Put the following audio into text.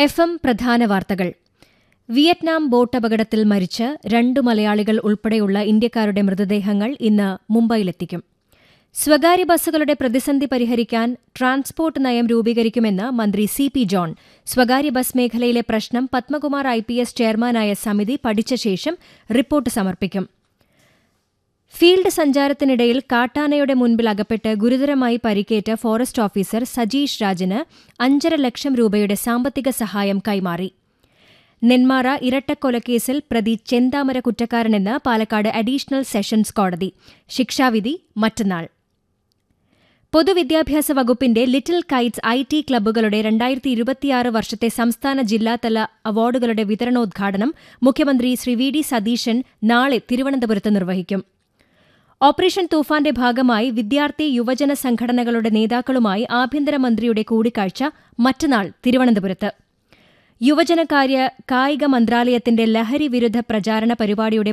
F M പ്രധാന വാർത്തകൾ Vietnam boat അപകടത്തിൽ മരിച്ച രണ്ടു മലയാളികൾ ഉൾപ്പെടെയുള്ള ഇന്ത്യക്കാരുടെ മൃതദേഹങ്ങൾ ഇന്ന് മുംബൈയിലെത്തിക്കും സ്വകാര്യ ബസ്സുകളുടെ പ്രതിസന്ധി പരിഹരിക്കാൻ ട്രാൻസ്പോർട്ട് നയം രൂപീകരിക്കുമെന്ന് മന്ത്രി സി പി ജോൺ സ്വകാര്യ ബസ് മേഖലയിലെ പ്രശ്നം പത്മകുമാർ ഐ പി എസ് ചെയർമാനായ സമിതി പഠിച്ച ശേഷം റിപ്പോർട്ട് സമർപ്പിക്കും ഫീൽഡ് സഞ്ചാരത്തിനിടയിൽ കാട്ടാനയുടെ മുൻപിൽ അകപ്പെട്ട് ഗുരുതരമായി പരിക്കേറ്റ ഫോറസ്റ്റ് ഓഫീസർ സജീഷ് രാജിന് അഞ്ചര ലക്ഷം രൂപയുടെ സാമ്പത്തിക സഹായം കൈമാറി നെന്മാറ ഇരട്ടക്കൊലക്കേസിൽ പ്രതി ചെന്താമര കുറ്റക്കാരനെന്ന് പാലക്കാട് അഡീഷണൽ സെഷൻസ് കോടതി ശിക്ഷാവിധി മറ്റന്നാൾ പൊതുവിദ്യാഭ്യാസ വകുപ്പിന്റെ ലിറ്റിൽ കൈറ്റ്സ് ഐ ടി ക്ലബ്ബുകളുടെ രണ്ടായിരത്തി ഇരുപത്തിയാറ് വർഷത്തെ സംസ്ഥാന ജില്ലാതല അവാർഡുകളുടെ വിതരണോദ്ഘാടനം മുഖ്യമന്ത്രി ശ്രീ വി ഡി സതീശൻ നാളെ തിരുവനന്തപുരത്ത് നിർവഹിക്കും ഓപ്പറേഷൻ തൂഫാന്റെ ഭാഗമായി വിദ്യാർത്ഥി യുവജന സംഘടനകളുടെ നേതാക്കളുമായി ആഭ്യന്തരമന്ത്രിയുടെ കൂടിക്കാഴ്ച മറ്റന്നാൾ തിരുവനന്തപുരത്ത് യുവജനകാര്യ കായിക മന്ത്രാലയത്തിന്റെ ലഹരി വിരുദ്ധ പ്രചാരണ പരിപാടിയുടെ